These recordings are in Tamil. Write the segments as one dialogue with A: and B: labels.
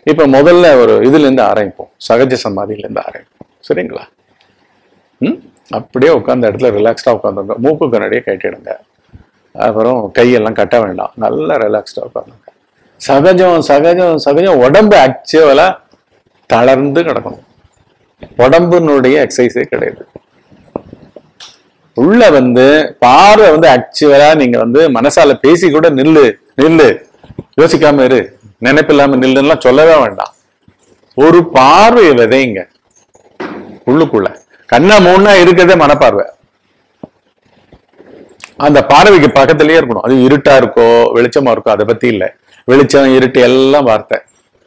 A: இப்ப முதல்ல ஒரு இதுல இருந்து ஆரம்பிப்போம் சகஜ சமாதியில இருந்து ஆரம்பிப்போம் சரிங்களா ம் அப்படியே உட்காந்த இடத்துல ரிலாக்ஸ்டா உட்காந்துங்க மூக்கு கண்ணாடியே கட்டிடுங்க அப்புறம் கையெல்லாம் கட்ட வேண்டாம் நல்லா ரிலாக்ஸ்டா உட்காந்துங்க சகஜம் சகஜம் சகஜம் உடம்பு ஆக்சுவலா தளர்ந்து கிடக்கணும் உடம்புனுடைய எக்ஸசைஸே கிடையாது உள்ள வந்து பார்வை வந்து ஆக்சுவலா நீங்க வந்து மனசால பேசி கூட நில்லு நில்லு யோசிக்காம இரு நினைப்பில்லாம நில்லுலாம் சொல்லவே வேண்டாம் ஒரு பார்வையை விதைங்க உள்ளுக்குள்ள கண்ணா மூணா இருக்கிறதே மனப்பார்வை அந்த பார்வைக்கு பக்கத்திலேயே இருக்கணும் அது இருட்டா இருக்கோ வெளிச்சமா இருக்கோ அதை பத்தி இல்ல வெளிச்சம் இருட்டு எல்லாம் வார்த்தை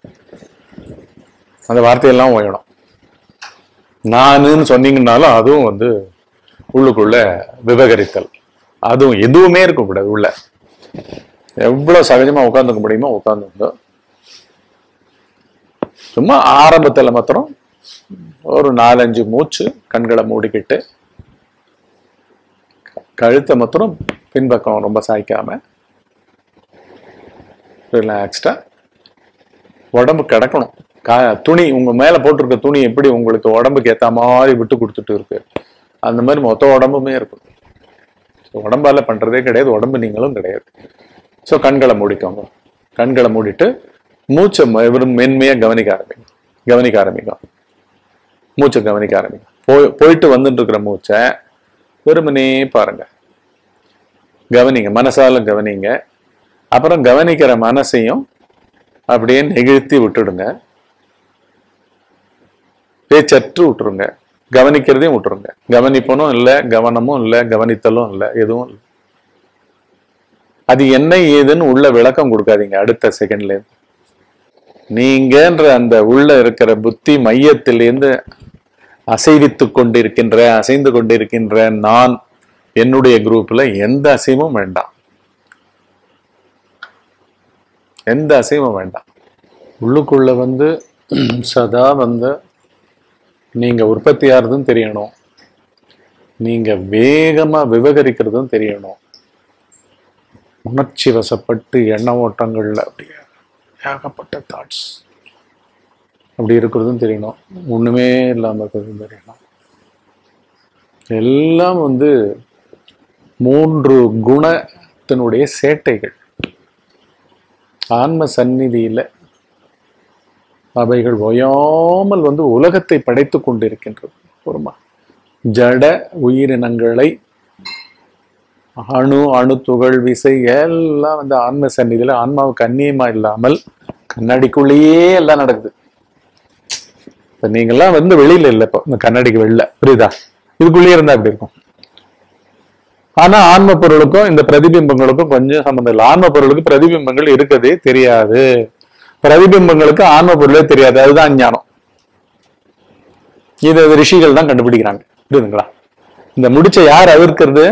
A: அந்த வார்த்தையெல்லாம் ஓயணும் நானுன்னு சொன்னீங்கன்னாலும் அதுவும் வந்து உள்ளுக்குள்ள விவகரித்தல் அதுவும் எதுவுமே இருக்கக்கூடாது உள்ள எவ்வளவு சகஜமா உட்காந்துக்க முடியுமோ உட்காந்துங்க சும்மா ஆரம்பத்துல மாத்திரம் ஒரு நாலஞ்சு மூச்சு கண்களை மூடிக்கிட்டு கழுத்தை மாத்திரம் பின்பக்கம் ரொம்ப சாய்க்காம ரிலாக்ஸ்டா உடம்பு கிடக்கணும் கா துணி உங்க மேல போட்டிருக்க துணி எப்படி உங்களுக்கு உடம்புக்கு ஏத்த மாதிரி விட்டு கொடுத்துட்டு இருக்கு அந்த மாதிரி மொத்த உடம்புமே இருக்கும் So, உடம்பால பண்றதே கிடையாது உடம்பு நீங்களும் கிடையாது ஸோ கண்களை மூடிக்கோங்க கண்களை மூடிட்டு மூச்சை ம- வெறும் மென்மையா கவனிக்க ஆரம்பிங்க கவனிக்க ஆரம்பிங்க மூச்சை கவனிக்க ஆரம்பிங்க போய் போயிட்டு வந்துட்டு இருக்கிற மூச்சை வெறுமனே பாருங்க கவனிங்க மனசால கவனிங்க அப்புறம் கவனிக்கிற மனசையும் அப்படியே நெகிழ்த்தி விட்டுடுங்க பேச்சற்று விட்டுருங்க கவனிக்கிறதையும் விட்டுருங்க கவனிப்பனும் இல்லை கவனமும் இல்லை கவனித்தலும் இல்லை எதுவும் இல்லை அது என்ன ஏதுன்னு உள்ள விளக்கம் கொடுக்காதீங்க அடுத்த செகண்ட்ல இருந்து நீங்கன்ற அந்த உள்ள இருக்கிற புத்தி மையத்திலிருந்து அசைவித்து கொண்டிருக்கின்ற அசைந்து கொண்டிருக்கின்ற நான் என்னுடைய குரூப்ல எந்த அசைவும் வேண்டாம் எந்த அசைவும் வேண்டாம் உள்ளுக்குள்ள வந்து சதா வந்து நீங்க உற்பத்தி ஆகிறதும் தெரியணும் நீங்க வேகமா விவகரிக்கிறதும் தெரியணும் உணர்ச்சி வசப்பட்டு எண்ண ஓட்டங்கள்ல அப்படியே ஏகப்பட்ட தாட்ஸ் அப்படி இருக்கிறதும் தெரியணும் ஒண்ணுமே இல்லாம இருக்கிறதும் தெரியணும் எல்லாம் வந்து மூன்று குணத்தினுடைய சேட்டைகள் ஆன்ம சந்நிதியில அவைகள் ஓயாமல் வந்து உலகத்தை படைத்துக் கொண்டிருக்கின்றது பொறுமா ஜட உயிரினங்களை அணு அணு துகள் விசை எல்லாம் வந்து ஆன்ம சந்நிதியில ஆன்மாவுக்கு அந்நியமா இல்லாமல் கண்ணாடிக்குள்ளேயே எல்லாம் நடக்குது இப்ப நீங்கெல்லாம் வந்து வெளியில இல்லை இப்போ இந்த கண்ணாடிக்கு வெளில புரியுதா இதுக்குள்ளேயே இருந்தா அப்படி இருக்கும் ஆனா ஆன்ம பொருளுக்கும் இந்த பிரதிபிம்பங்களுக்கும் கொஞ்சம் சம்மந்தம் இல்லை ஆன்ம பொருளுக்கு பிரதிபிம்பங்கள் இருக்கதே தெரியாது பிரதிபிம்பங்களுக்கு ஆன்ம பொருளே தெரியாது அதுதான் ஞானம் இது ரிஷிகள் தான் கண்டுபிடிக்கிறாங்க புரியுதுங்களா இந்த முடிச்ச யார் அவிர்க்கிறது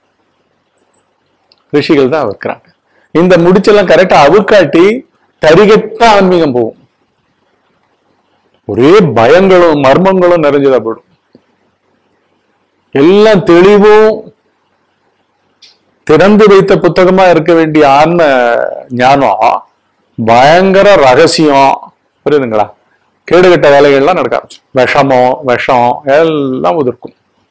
A: ரிஷிகள் தான் அவிர்க்கிறாங்க இந்த முடிச்செல்லாம் கரெக்டா அவுக்காட்டி தரிகட்ட ஆன்மீகம் போகும் ஒரே பயங்களும் மர்மங்களும் நிறைஞ்சதா போயிடும் எல்லாம் தெளிவும் திறந்து வைத்த புத்தகமா இருக்க வேண்டிய ஆன்ம ஞானம் பயங்கர ரகசியம் புரியுதுங்களா கேடுகட்ட வேலைகள்லாம் நடக்க ஆரம்பிச்சு விஷமோ விஷம் எல்லாம் உதிர்க்கும்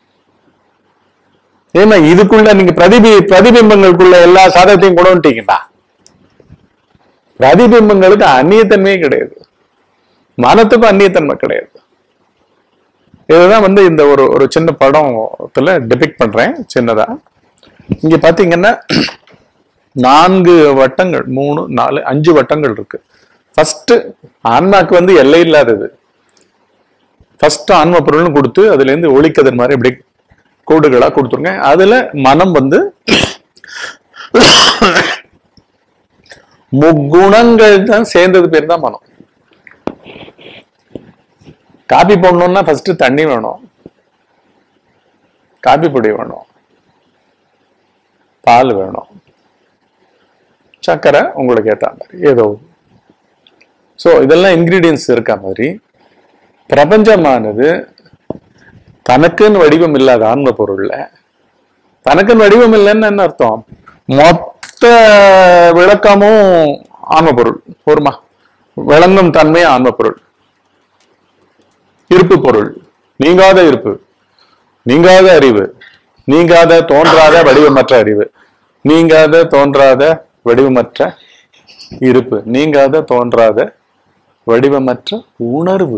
A: ஏன்னா இதுக்குள்ள நீங்க பிரதிபி பிரதிபிம்பங்களுக்குள்ள எல்லா சாதகத்தையும் கொண்டு வந்துட்டீங்கடா பிரதிபிம்பங்களுக்கு அந்நியத்தன்மையே கிடையாது மனத்துக்கும் அந்நியத்தன்மை கிடையாது இதுதான் வந்து இந்த ஒரு ஒரு சின்ன படத்துல டிபிக் பண்றேன் சின்னதா இங்க பாத்தீங்கன்னா நான்கு வட்டங்கள் மூணு நாலு அஞ்சு வட்டங்கள் இருக்கு ஃபர்ஸ்ட் ஆன்மாக்கு வந்து எல்லை இல்லாதது ஃபர்ஸ்ட் ஆன்ம பொருள்னு கொடுத்து அதுல இருந்து ஒளிக்கதிர் மாதிரி இப்படி கோடுகளா கொடுத்துருங்க அதுல மனம் வந்து முக்குணங்கள் தான் சேர்ந்தது பேர் தான் மனம் காபி போடணும்னா ஃபர்ஸ்ட் தண்ணி வேணும் காபி பொடி வேணும் பால் வேணும் சர்க்கரை உங்களுக்கு ஏத்த மாதிரி ஏதோ ஸோ இதெல்லாம் இன்கிரீடியன்ஸ் இருக்க மாதிரி பிரபஞ்சமானது தனக்குன்னு வடிவம் இல்லாத ஆன்ம பொருள்ல தனக்குன்னு வடிவம் இல்லைன்னு என்ன அர்த்தம் மொத்த விளக்கமும் ஆன்ம பொருள் போருமா விளங்கும் தன்மை ஆன்ம பொருள் இருப்பு பொருள் நீங்காத இருப்பு நீங்காத அறிவு நீங்காத தோன்றாத வடிவமற்ற அறிவு நீங்காத தோன்றாத வடிவமற்ற இருப்பு நீங்காத தோன்றாத வடிவமற்ற உணர்வு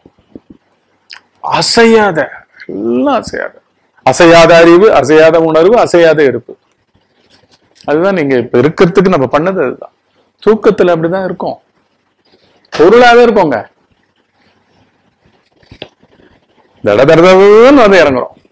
A: அசையாத எல்லாம் அசையாத அசையாத அறிவு அசையாத உணர்வு அசையாத இருப்பு அதுதான் நீங்க இப்ப இருக்கிறதுக்கு நம்ம பண்ணது அதுதான் தூக்கத்துல அப்படிதான் இருக்கும் பொருளாவே இருக்கோங்க தட தடதன்னு வந்து இறங்குறோம்